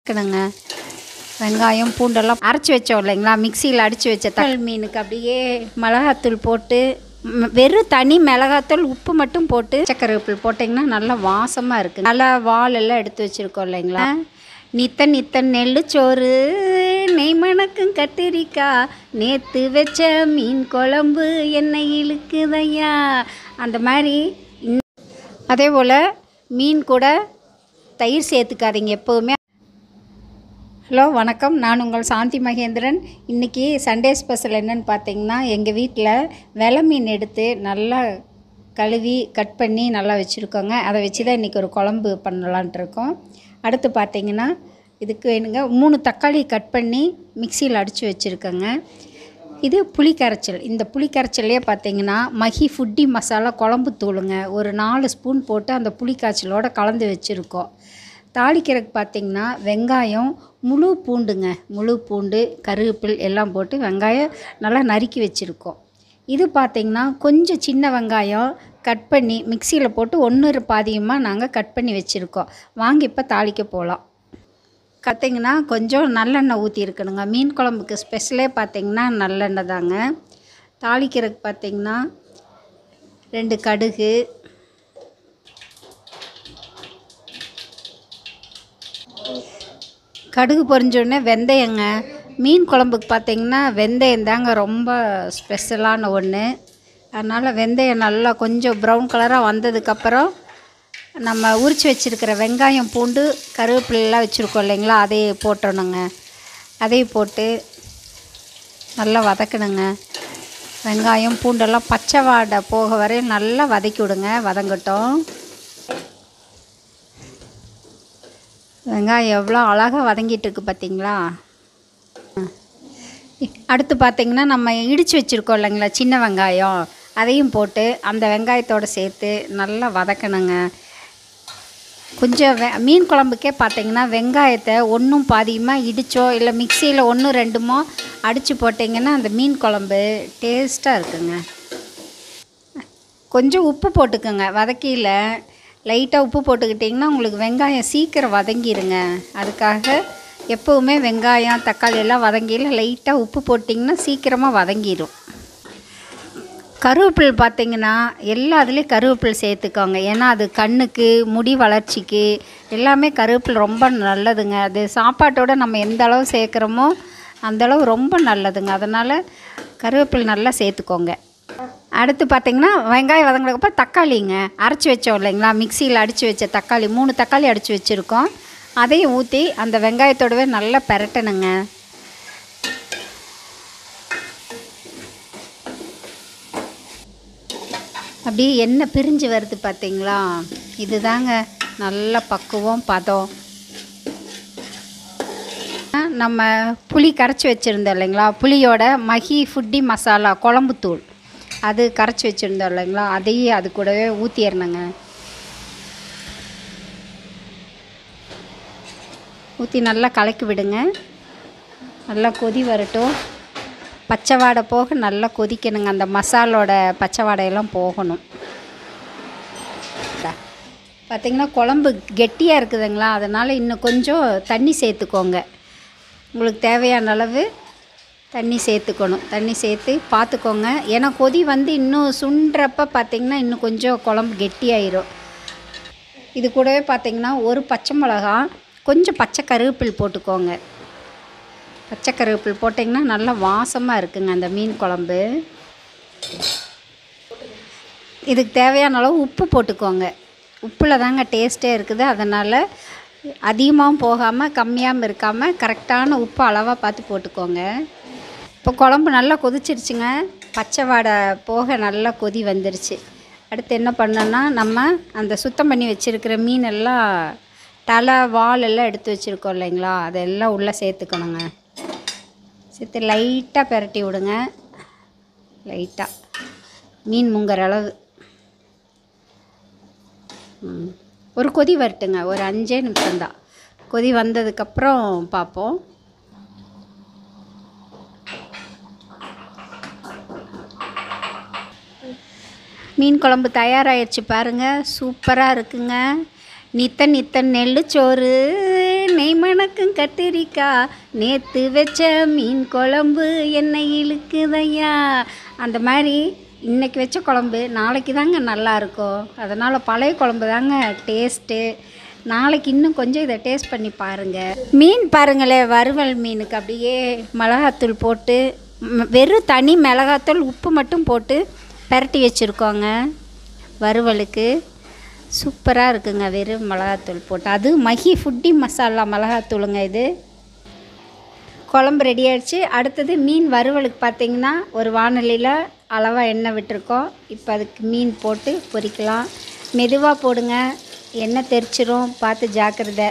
இருக்குதுங்க வெங்காயம் பூண்டெல்லாம் அரைச்சி வச்சோம் இல்லைங்களா மிக்சியில் அடித்து வச்ச தல் மீனுக்கு அப்படியே மிளகாத்தூள் போட்டு ம், வெறும் தனி மிளகாத்தூள் உப்பு மட்டும் போட்டு சக்கரவேப்பில் போட்டிங்கன்னா நல்லா வாசமாக இருக்குது நல்லா வால் எல்லாம் எடுத்து வச்சுருக்கோம் இல்லைங்களா நித்த நித்த நெல்லு சோறு நெய் மணக்கும் கத்திரிக்காய் நேற்று வச்ச மீன் குழம்பு எண்ணெய் இழுக்குதையா அந்த மாதிரி இந்த- அதே போல் மீன் கூட தயிர் சேர்த்துக்காதீங்க எப்போவுமே ஹலோ வணக்கம் நான் உங்கள் சாந்தி மகேந்திரன் இன்றைக்கி சண்டே ஸ்பெஷல் என்னன்னு பார்த்தீங்கன்னா எங்கள் வீட்டில் வெலை மீன் எடுத்து நல்லா கழுவி கட் பண்ணி நல்லா வச்சுருக்கோங்க அதை வச்சு தான் இன்றைக்கி ஒரு குழம்பு பண்ணலான்ட்டு இருக்கோம் அடுத்து பார்த்தீங்கன்னா இதுக்கு வேணுங்க மூணு தக்காளி கட் பண்ணி மிக்சியில் அடித்து வச்சுருக்கோங்க இது புளி கரைச்சல் இந்த புளி கரைச்சல்லே பார்த்தீங்கன்னா மஹி ஃபுட்டி மசாலா குழம்பு தூளுங்க ஒரு நாலு ஸ்பூன் போட்டு அந்த புளி காய்ச்சலோட கலந்து வச்சுருக்கோம் தாளிக்கிறதுக்கு பார்த்தீங்கன்னா வெங்காயம் முழு பூண்டுங்க முழு பூண்டு கருவேப்பில் எல்லாம் போட்டு வெங்காயம் நல்லா நறுக்கி வச்சுருக்கோம் இது பார்த்தீங்கன்னா கொஞ்சம் சின்ன வெங்காயம் கட் பண்ணி மிக்சியில் போட்டு ஒன்று பாதியமாக நாங்கள் கட் பண்ணி வச்சுருக்கோம் வாங்க இப்போ தாளிக்க போகலாம் பார்த்தீங்கன்னா கொஞ்சம் நல்லெண்ணெய் ஊற்றி இருக்கணுங்க மீன் குழம்புக்கு ஸ்பெஷலே பார்த்தீங்கன்னா நல்லெண்ணெய் தாங்க தாளிக்கிறதுக்கு பார்த்தீங்கன்னா ரெண்டு கடுகு கடுகு பொரிஞ்சோடனே வெந்தயங்க மீன் குழம்புக்கு பார்த்தீங்கன்னா வெந்தயம் தாங்க ரொம்ப ஸ்பெஷலான ஒன்று அதனால் வெந்தயம் நல்லா கொஞ்சம் ப்ரௌன் கலராக வந்ததுக்கப்புறம் நம்ம உரித்து வச்சுருக்கிற வெங்காயம் பூண்டு கருவேப்பிலாம் வச்சுருக்கோம் இல்லைங்களா அதையே போட்டுடணுங்க அதையும் போட்டு நல்லா வதக்கணுங்க வெங்காயம் பூண்டெல்லாம் பச்சை வாடை போக வரையும் நல்லா வதக்கி விடுங்க வதங்கட்டும் வெங்காயம் எவ்வளோ அழகாக வதங்கிட்டு இருக்கு பார்த்தீங்களா அடுத்து பார்த்தீங்கன்னா நம்ம இடித்து வச்சுருக்கோம் இல்லைங்களா சின்ன வெங்காயம் அதையும் போட்டு அந்த வெங்காயத்தோடு சேர்த்து நல்லா வதக்கணுங்க கொஞ்சம் வெ மீன் குழம்புக்கே பார்த்தீங்கன்னா வெங்காயத்தை ஒன்றும் பாதியமாக இடித்தோ இல்லை மிக்சியில் ஒன்று ரெண்டுமோ அடித்து போட்டிங்கன்னா அந்த மீன் குழம்பு டேஸ்ட்டாக இருக்குங்க கொஞ்சம் உப்பு போட்டுக்கோங்க வதக்கியில் லைட்டாக உப்பு போட்டுக்கிட்டிங்கன்னா உங்களுக்கு வெங்காயம் சீக்கிரம் வதங்கிருங்க அதுக்காக எப்போவுமே வெங்காயம் தக்காளி எல்லாம் வதங்கியில் லைட்டாக உப்பு போட்டிங்கன்னா சீக்கிரமாக வதங்கிடும் கருவேப்பில் பார்த்தீங்கன்னா எல்லாத்துலேயும் கருவேப்பில் சேர்த்துக்கோங்க ஏன்னா அது கண்ணுக்கு முடி வளர்ச்சிக்கு எல்லாமே கருவேப்பில் ரொம்ப நல்லதுங்க அது சாப்பாட்டோட நம்ம எந்த அளவு சேர்க்குறோமோ அந்த அளவு ரொம்ப நல்லதுங்க அதனால் கருவேப்பில் நல்லா சேர்த்துக்கோங்க அடுத்து பார்த்தீங்கன்னா வெங்காயம் வதங்கினதுக்கப்புறம் தக்காளிங்க அரைச்சி வச்சோம் இல்லைங்களா மிக்சியில் அடித்து வச்ச தக்காளி மூணு தக்காளி அடித்து வச்சுருக்கோம் அதையும் ஊற்றி அந்த வெங்காயத்தோடவே நல்லா பெரட்டணுங்க அப்படியே எண்ணெய் பிரிஞ்சு வருது பார்த்தீங்களா இதுதாங்க நல்ல பக்குவம் பதம் நம்ம புளி கரைச்சி வச்சுருந்தோம் இல்லைங்களா புளியோட மஹி ஃபுட்டி மசாலா குழம்புத்தூள் அது கரைச்சி வச்சுருந்தோம் இல்லைங்களா அதையும் அது கூடவே ஊற்றிடணுங்க ஊற்றி நல்லா கலக்கி விடுங்க நல்லா கொதி வரட்டும் பச்சை வாடை போக நல்லா கொதிக்கணுங்க அந்த மசாலோட பச்சை வாடையெல்லாம் போகணும் பார்த்திங்கன்னா குழம்பு கெட்டியாக இருக்குதுங்களா அதனால் இன்னும் கொஞ்சம் தண்ணி சேர்த்துக்கோங்க உங்களுக்கு தேவையான அளவு தண்ணி சேர்த்துக்கணும் தண்ணி சேர்த்து பார்த்துக்கோங்க ஏன்னா கொதி வந்து இன்னும் சுண்டுறப்ப பார்த்திங்கன்னா இன்னும் கொஞ்சம் குழம்பு கெட்டியாயிரும் இது கூடவே பார்த்திங்கன்னா ஒரு பச்சை மிளகா கொஞ்சம் பச்சை கருவேப்பில் போட்டுக்கோங்க பச்சை கருவேப்பில் போட்டிங்கன்னா நல்லா வாசமாக இருக்குங்க அந்த மீன் குழம்பு இதுக்கு தேவையான அளவு உப்பு போட்டுக்கோங்க உப்பில் தாங்க டேஸ்ட்டே இருக்குது அதனால் அதிகமாகவும் போகாமல் கம்மியாகவும் இருக்காமல் கரெக்டான உப்பு அளவாக பார்த்து போட்டுக்கோங்க இப்போ குழம்பு நல்லா கொதிச்சிருச்சுங்க பச்சை வாடை போக நல்லா கொதி வந்துருச்சு அடுத்து என்ன பண்ணோன்னா நம்ம அந்த சுத்தம் பண்ணி வச்சுருக்கிற மீனெல்லாம் தலை வால் எல்லாம் எடுத்து வச்சுருக்கோம் இல்லைங்களா அதெல்லாம் உள்ளே சேர்த்துக்கணுங்க சேர்த்து லைட்டாக பெரட்டி விடுங்க லைட்டாக மீன் முங்குற அளவு ம். ஒரு கொதி வரட்டுங்க ஒரு அஞ்சே நிமிஷம்தான் கொதி வந்ததுக்கப்புறம் பார்ப்போம் மீன் குழம்பு தயாராகிடுச்சு பாருங்கள் சூப்பராக இருக்குங்க நித்த நித்த நெல்லு சோறு நெய் மணக்கும் கத்திரிக்காய் நேற்று வச்ச மீன் குழம்பு என்னை இழுக்குதையா அந்த மாதிரி இன்னைக்கு வச்ச குழம்பு நாளைக்கு தாங்க நல்லா இருக்கும் அதனால் பழைய குழம்பு தாங்க டேஸ்ட்டு நாளைக்கு இன்னும் கொஞ்சம் இதை டேஸ்ட் பண்ணி பாருங்கள் மீன் பாருங்களேன் வறுவல் மீனுக்கு அப்படியே மிளகாத்தூள் போட்டு ம், வெறும் தனி மிளகாத்தூள் உப்பு மட்டும் போட்டு பெரட்டி வச்சுருக்கோங்க வறுவலுக்கு சூப்பராக இருக்குங்க வெறும் மிளகாத்தூள் போட்டு அது மஹி ஃபுட்டி மசாலா மிளகாத்தூளுங்க இது குழம்பு ரெடி ஆயிடுச்சு அடுத்தது மீன் வறுவலுக்கு பார்த்தீங்கன்னா ஒரு வானொலியில் அளவாக எண்ணெய் விட்டுருக்கோம் இப்போ அதுக்கு மீன் போட்டு பொரிக்கலாம் மெதுவாக போடுங்க எண்ணெய் தெரிச்சிரும் பார்த்து ஜாக்கிரதை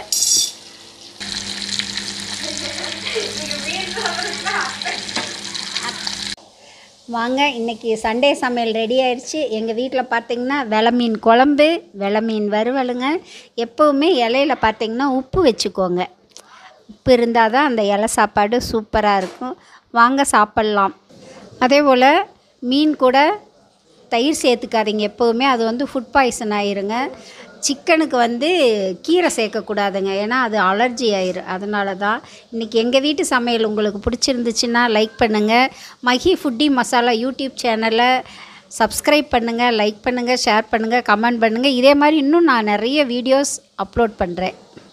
வாங்க இன்றைக்கி சண்டே சமையல் ரெடி ஆயிடுச்சு எங்கள் வீட்டில் பார்த்தீங்கன்னா வெலை மீன் குழம்பு வெலை மீன் வறுவலுங்க எப்போவுமே இலையில பார்த்தீங்கன்னா உப்பு வச்சுக்கோங்க உப்பு இருந்தால் தான் அந்த இலை சாப்பாடு சூப்பராக இருக்கும் வாங்க சாப்பிட்லாம் அதே போல் மீன் கூட தயிர் சேர்த்துக்காதீங்க எப்போவுமே அது வந்து ஃபுட் பாய்சன் ஆயிருங்க சிக்கனுக்கு வந்து கீரை சேர்க்கக்கூடாதுங்க ஏன்னா அது அலர்ஜி ஆயிரும் அதனால தான் இன்றைக்கி எங்கள் வீட்டு சமையல் உங்களுக்கு பிடிச்சிருந்துச்சுன்னா லைக் பண்ணுங்கள் மஹி ஃபுட்டி மசாலா யூடியூப் சேனலை சப்ஸ்கிரைப் பண்ணுங்கள் லைக் பண்ணுங்கள் ஷேர் பண்ணுங்கள் கமெண்ட் பண்ணுங்கள் இதே மாதிரி இன்னும் நான் நிறைய வீடியோஸ் அப்லோட் பண்ணுறேன்